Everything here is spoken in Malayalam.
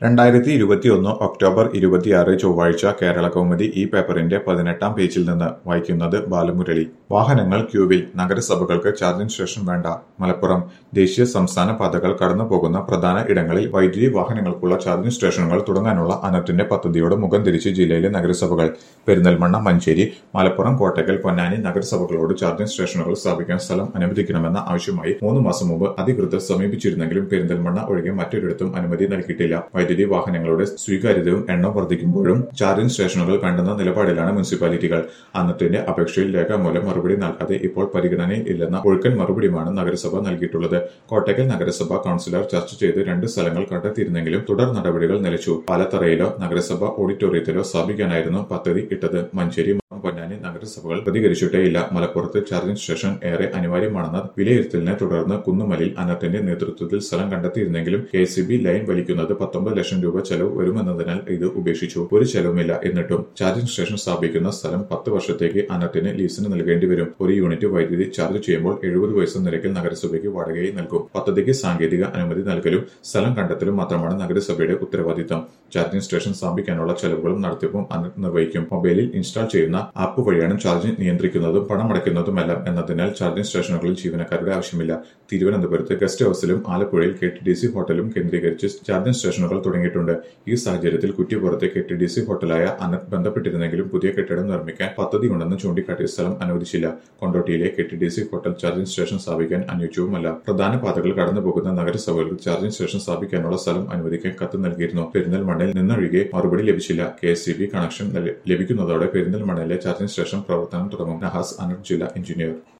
രണ്ടായിരത്തി ഇരുപത്തിയൊന്ന് ഒക്ടോബർ ഇരുപത്തിയാറ് ചൊവ്വാഴ്ച കേരള കൗമുദി ഈ പേപ്പറിന്റെ പതിനെട്ടാം പേജിൽ നിന്ന് വായിക്കുന്നത് ബാലമുരളി വാഹനങ്ങൾ ക്യൂവിൽ നഗരസഭകൾക്ക് ചാർജിംഗ് സ്റ്റേഷൻ വേണ്ട മലപ്പുറം ദേശീയ സംസ്ഥാന പാതകൾ കടന്നുപോകുന്ന പ്രധാന ഇടങ്ങളിൽ വൈദ്യുതി വാഹനങ്ങൾക്കുള്ള ചാർജിംഗ് സ്റ്റേഷനുകൾ തുടങ്ങാനുള്ള അനത്തിന്റെ പദ്ധതിയോട് മുഖം തിരിച്ച് ജില്ലയിലെ നഗരസഭകൾ പെരിന്തൽമണ്ണ മഞ്ചേരി മലപ്പുറം കോട്ടയ്ക്കൽ പൊന്നാനി നഗരസഭകളോട് ചാർജിംഗ് സ്റ്റേഷനുകൾ സ്ഥാപിക്കാൻ സ്ഥലം അനുവദിക്കണമെന്ന ആവശ്യമായി മൂന്ന് മാസം മുമ്പ് അധികൃതർ സമീപിച്ചിരുന്നെങ്കിലും പെരിന്തൽമണ്ണ ഒഴികെ മറ്റൊരിടത്തും അനുമതി നൽകിയിട്ടില്ല വൈദ്യുതി വാഹനങ്ങളുടെ സ്വീകാര്യതയും എണ്ണം വർദ്ധിക്കുമ്പോഴും ചാർജിംഗ് സ്റ്റേഷനുകൾ വേണ്ടെന്ന നിലപാടിലാണ് മുനിസിപ്പാലിറ്റികൾ അന്നത്തിന്റെ അപേക്ഷയിൽ രേഖാമൂലം മറുപടി നൽകാതെ ഇപ്പോൾ പരിഗണനയിൽ ഇല്ലെന്ന ഒഴുക്കൻ മറുപടിയുമാണ് നഗരസഭ നൽകിയിട്ടുള്ളത് കോട്ടയ്ക്കൽ നഗരസഭ കൌൺസിലർ ചർച്ച ചെയ്ത് രണ്ട് സ്ഥലങ്ങൾ കണ്ടെത്തിയിരുന്നെങ്കിലും തുടർ നടപടികൾ നിലച്ചു പാലത്തറയിലോ നഗരസഭ ഓഡിറ്റോറിയത്തിലോ സ്ഥാപിക്കാനായിരുന്നു പദ്ധതി ഇട്ടത് മഞ്ചേരി പൊന്നാനി നഗരസഭകൾ പ്രതികരിച്ചിട്ടേയില്ല മലപ്പുറത്ത് ചാർജിംഗ് സ്റ്റേഷൻ ഏറെ അനിവാര്യമാണെന്ന വിലയിരുത്തലിനെ തുടർന്ന് കുന്നുമലിൽ അനത്തിന്റെ നേതൃത്വത്തിൽ സ്ഥലം കണ്ടെത്തിയിരുന്നെങ്കിലും കെ സി ബി ലൈൻ വലിക്കുന്നത് പത്തൊമ്പത് ലക്ഷം രൂപ ചെലവ് വരുമെന്നതിനാൽ ഇത് ഉപേക്ഷിച്ചു ഒരു ചെലവുമില്ല എന്നിട്ടും ചാർജിംഗ് സ്റ്റേഷൻ സ്ഥാപിക്കുന്ന സ്ഥലം പത്ത് വർഷത്തേക്ക് അനത്തിന് ലീസിന് നൽകേണ്ടി വരും ഒരു യൂണിറ്റ് വൈദ്യുതി ചാർജ് ചെയ്യുമ്പോൾ എഴുപത് പൈസ നിരക്കിൽ നഗരസഭയ്ക്ക് വാടകയായി നൽകും പദ്ധതിക്ക് സാങ്കേതിക അനുമതി നൽകലും സ്ഥലം കണ്ടെത്തലും മാത്രമാണ് നഗരസഭയുടെ ഉത്തരവാദിത്തം ചാർജിംഗ് സ്റ്റേഷൻ സ്ഥാപിക്കാനുള്ള ചെലവുകളും നടത്തിപ്പും അനറ്റ് നിർവഹിക്കും മൊബൈലിൽ ഇൻസ്റ്റാൾ ചെയ്യുന്ന ആപ്പ് വഴിയാണ് ചാർജിംഗ് നിയന്ത്രിക്കുന്നതും പണമടയ്ക്കുന്നതുമെല്ലാം എന്നതിനാൽ ചാർജിംഗ് സ്റ്റേഷനുകളിൽ ജീവനക്കാരുടെ ആവശ്യമില്ല തിരുവനന്തപുരത്ത് ഗസ്റ്റ് ഹൌസിലും ആലപ്പുഴയിൽ കെ ടി ഡി സി ഹോട്ടലും കേന്ദ്രീകരിച്ച് ചാർജിംഗ് സ്റ്റേഷനുകൾ തുടങ്ങിയിട്ടുണ്ട് ഈ സാഹചര്യത്തിൽ കുറ്റിപ്പുറത്തെ കെ ടി ഡി സി ഹോട്ടലായ അനത് ബന്ധപ്പെട്ടിരുന്നെങ്കിലും പുതിയ കെട്ടിടം നിർമ്മിക്കാൻ പദ്ധതിയുണ്ടെന്ന് ചൂണ്ടിക്കാട്ടിയ സ്ഥലം അനുവദിച്ചില്ല കൊണ്ടോട്ടിയിലെ K T D C hotel charging station സ്ഥാപിക്കാൻ അനുയോജ്യവുമല്ല പ്രധാന പാതകൾ കടന്നുപോകുന്ന നഗരസഭകൾക്ക് ചാർജിംഗ് സ്റ്റേഷൻ സ്ഥാപിക്കാനുള്ള സ്ഥലം അനുവദിക്കാൻ കത്ത് നൽകിയിരുന്നു പെരിന്തൽമണ്ണയിൽ നിന്നൊഴികെ മറുപടി ലഭിച്ചില്ല K S C B connection ലഭിക്കുന്നതോടെ പെരിന്തൽമണ്ണയിലെ ചാർജിംഗ് സ്റ്റേഷൻ പ്രവർത്തനം തുടങ്ങും നഹാസ് അനർ ജില്ലാ എഞ്ചിനീയർ